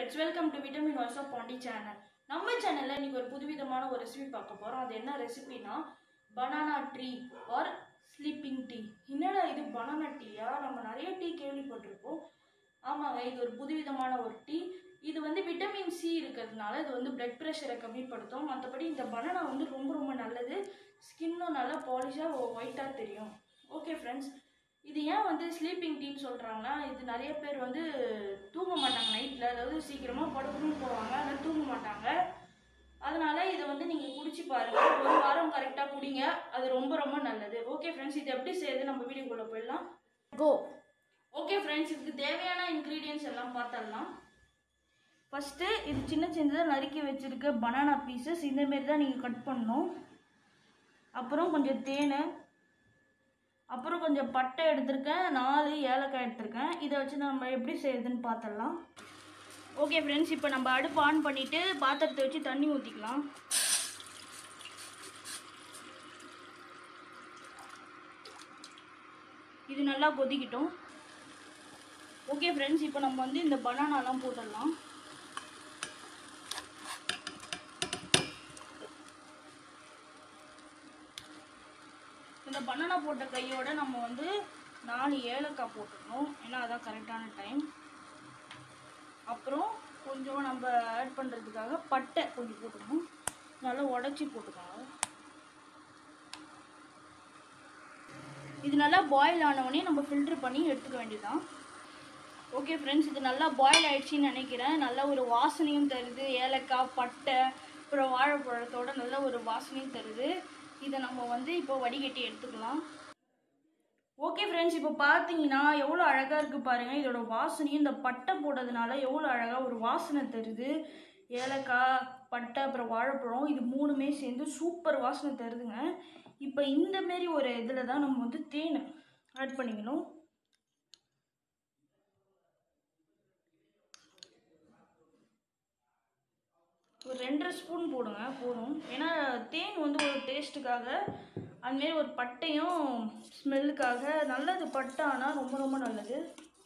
friends welcome to vitamin voice of Pandi channel நம்ம சேனலில் இன்னைக்கு ஒரு புதுவிதமான ஒரு ரெசிபி பார்க்க போகிறோம் அது என்ன ரெசிபினா banana tree or sleeping tea என்னடா இது பனானா டீயா நம்ம நிறைய டீ கேள்விப்பட்டிருப்போம் ஆமாங்க இது ஒரு புதுவிதமான ஒரு டீ இது வந்து விட்டமின் சி இருக்கிறதுனால இது வந்து பிளட் ப்ரெஷரை கம்மிப்படுத்தும் மற்றபடி இந்த பனானா வந்து ரொம்ப ரொம்ப நல்லது ஸ்கின்னும் நல்லா பாலிஷாக ஒயிட்டாக தெரியும் ஓகே ஃப்ரெண்ட்ஸ் இது ஏன் வந்து ஸ்லீப்பிங் டீன்னு சொல்கிறாங்கன்னா இது நிறைய பேர் வந்து தூங்க மாட்டாங்க நைட்டில் அதாவது சீக்கிரமாக படுக்கணும்னு போவாங்க ஆனால் தூங்க மாட்டாங்க அதனால இதை வந்து நீங்கள் குடிச்சு பாருங்க ஒரு வாரம் கரெக்டாக குடிங்க அது ரொம்ப ரொம்ப நல்லது ஓகே ஃப்ரெண்ட்ஸ் இது எப்படி செய்யுது நம்ம வீடியோக்குள்ளே போயிடலாம் கோ ஓகே ஃப்ரெண்ட்ஸ் இதுக்கு தேவையான இன்க்ரீடியன்ஸ் எல்லாம் பார்த்துடலாம் ஃபஸ்ட்டு இது சின்ன சின்னதாக நறுக்கி வச்சுருக்க பனானா பீசஸ் இந்தமாரி தான் நீங்கள் கட் பண்ணணும் அப்புறம் கொஞ்சம் தேன் அப்புறம் கொஞ்சம் பட்டை எடுத்திருக்கேன் நாலு ஏலக்காய் எடுத்திருக்கேன் இதை வச்சு நம்ம எப்படி செய்யுதுன்னு பார்த்துடலாம் ஓகே ஃப்ரெண்ட்ஸ் இப்போ நம்ம அடுப்பு ஆன் பண்ணிவிட்டு பாத்திரத்தை வச்சு தண்ணி ஊற்றிக்கலாம் இது நல்லா கொதிக்கட்டும் ஓகே ஃப்ரெண்ட்ஸ் இப்போ நம்ம வந்து இந்த பனானாலாம் போட்டுடலாம் இந்த பனானா போட்ட கையோட நம்ம வந்து நாலு ஏலக்காய் போட்டுக்கணும் ஏன்னா அதான் கரெக்டான டைம் அப்புறம் கொஞ்சம் நம்ம ஆட் பண்ணுறதுக்காக பட்டை கொஞ்சம் போட்டுக்கணும் நல்லா உடச்சி போட்டுக்கோங்க இது நல்லா பாயில் ஆனவொடனே நம்ம ஃபில்ட்ரு பண்ணி எடுத்துக்க வேண்டியதுதான் ஓகே ஃப்ரெண்ட்ஸ் இது நல்லா பாயில் ஆயிடுச்சின்னு நினைக்கிறேன் நல்ல ஒரு வாசனையும் தருது ஏலக்காய் பட்டை அப்புறம் வாழைப்பழத்தோட நல்ல ஒரு வாசனையும் தருது இதை நம்ம வந்து இப்போ வடிகட்டி எடுத்துக்கலாம் ஓகே ஃப்ரெண்ட்ஸ் இப்போ பார்த்தீங்கன்னா எவ்வளோ அழகாக இருக்குது பாருங்கள் இதோட வாசனையும் இந்த பட்டை போட்டதுனால எவ்வளோ அழகாக ஒரு வாசனை தருது ஏலக்காய் பட்டை அப்புறம் வாழைப்பழம் இது மூணுமே சேர்ந்து சூப்பர் வாசனை தருதுங்க இப்போ இந்த மாரி ஒரு இதில் தான் நம்ம வந்து தேன் ஆட் பண்ணிக்கணும் ஒரு ரெண்டரை ஸ்பூன் போடுங்க போதும் ஏன்னா தேன் வந்து ஒரு டேஸ்ட்டுக்காக அதுமாரி ஒரு பட்டையும் ஸ்மெல்லுக்காக நல்லது பட்டை ஆனால் ரொம்ப ரொம்ப நல்லது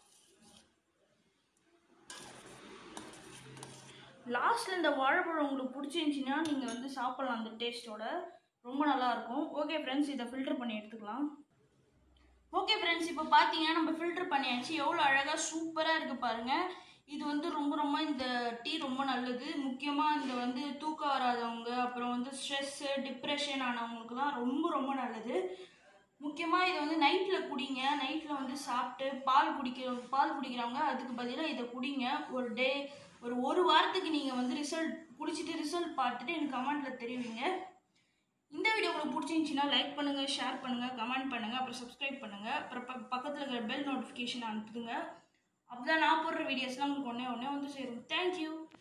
லாஸ்ட்டில் இந்த வாழைப்பழம் உங்களுக்கு பிடிச்சிருந்துச்சின்னா நீங்கள் வந்து சாப்பிட்லாம் அந்த டேஸ்ட்டோட ரொம்ப நல்லாயிருக்கும் ஓகே ஃப்ரெண்ட்ஸ் இதை ஃபில்டர் பண்ணி எடுத்துக்கலாம் ஓகே ஃப்ரெண்ட்ஸ் இப்போ பார்த்தீங்கன்னா நம்ம ஃபில்டர் பண்ணியாச்சு எவ்வளோ அழகாக சூப்பராக இருக்குது பாருங்கள் இது வந்து ரொம்ப ரொம்ப இந்த டீ ரொம்ப நல்லது முக்கியமாக இந்த வந்து தூக்கம் வராதவங்க அப்புறம் வந்து ஸ்ட்ரெஸ்ஸு டிப்ரெஷன் ஆனவங்களுக்குலாம் ரொம்ப ரொம்ப நல்லது முக்கியமாக இதை வந்து நைட்டில் குடிங்க நைட்டில் வந்து சாப்பிட்டு பால் குடிக்கிற பால் குடிக்கிறவங்க அதுக்கு பதிலாக இதை குடிங்க ஒரு டே ஒரு ஒரு வாரத்துக்கு நீங்கள் வந்து ரிசல்ட் குடிச்சிட்டு ரிசல்ட் பார்த்துட்டு எனக்கு கமெண்ட்டில் தெரிவிங்க இந்த வீடியோ உங்களுக்கு பிடிச்சிருந்துச்சின்னா லைக் பண்ணுங்கள் ஷேர் பண்ணுங்கள் கமெண்ட் பண்ணுங்கள் அப்புறம் சப்ஸ்கிரைப் பண்ணுங்கள் அப்புறம் ப பக்கத்தில் இருக்கிற பெல் நோட்டிஃபிகேஷன் அனுப்புதுங்க அப்போ தான் நான் போடுற வீடியோஸ்லாம் உங்களுக்கு ஒன்றே ஒன்றே வந்து சேரும் தேங்க்யூ